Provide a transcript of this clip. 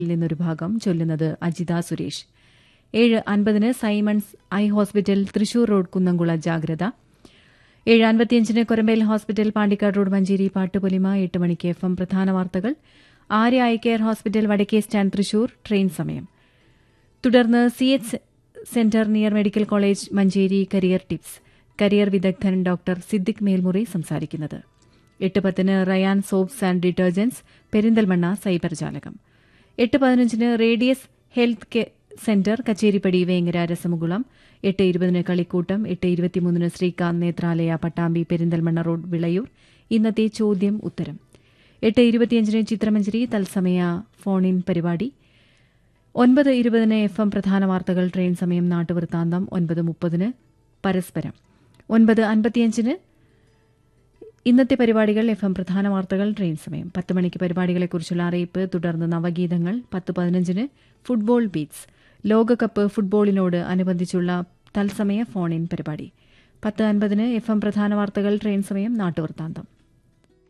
നിന്നൊരു ഭാഗം ചൊല്ലുന്നത് അജിത സുരേഷ് ഏഴ് അൻപതിന് Simons I hospital Thrissur road Kunnamkulam ജാഗ്രത ഏഴ് അൻപത്തിയഞ്ചിന് കൊരമ്പേൽ ഹോസ്പിറ്റൽ പാണ്ടിക്കാട് റോഡ് മഞ്ചേരി പാട്ടുപൊലിമ എട്ട് മണിക്ക് എഫ് എം പ്രധാന വാർത്തകൾ ആര്യ ഐ കെയർ ഹോസ്പിറ്റൽ വടക്കേ സ്റ്റാൻഡ് തൃശൂർ ട്രെയിൻ സമയം തുടർന്ന് C H centre near medical college Manjeri career tips career വിദഗ്ധൻ ഡോക്ടർ സിദ്ദിഖ് മേൽമുറി സംസാരിക്കുന്നത് എട്ട് പത്തിന് Rayan soaps and detergents Perinthalmanna cyber ജാലകം എട്ട് പതിനഞ്ചിന് radius health care centre Kacheripadi Vengara രസമുകുളം എട്ട് ഇരുപതിന് കളിക്കൂട്ടം എട്ട് ഇരുപത്തിമൂന്നിന് ശ്രീകാന്ത് നേത്രാലയ പട്ടാമ്പി പെരിന്തൽമണ്ണ റോഡ് വിളയൂർ ഇന്നത്തെ ചോദ്യം ഉത്തരം എട്ട് ഇരുപത്തിയഞ്ചിന് ചിത്രമഞ്ചേരി തത്സമയ ഫോൺ ഇൻ പരിപാടി ഒൻപത് ഇരുപതിന് എഫ് എം പ്രധാന വാർത്തകൾ ട്രെയിൻ സമയം നാട്ടുവൃത്താന്തം ഒൻപത് മുപ്പതിന് പരസ്പരം ഒൻപത് അൻപത്തിയഞ്ചിന് ഇന്നത്തെ പരിപാടികൾ എഫ് എം പ്രധാന വാർത്തകൾ ട്രെയിൻ സമയം പത്ത് മണിക്ക് പരിപാടികളെക്കുറിച്ചുള്ള അറിയിപ്പ് തുടർന്ന് നവഗീതങ്ങൾ പത്ത് പതിനഞ്ചിന് ഫുട്ബോൾ ബീറ്റ്സ് ലോകകപ്പ് ഫുട്ബോളിനോട് അനുബന്ധിച്ചുള്ള തത്സമയ ഫോൺ ഇൻ പരിപാടി പത്ത് അൻപതിന് എഫ് എം പ്രധാന വാർത്തകൾ ട്രെയിൻ സമയം നാട്ടുവൃത്താന്തം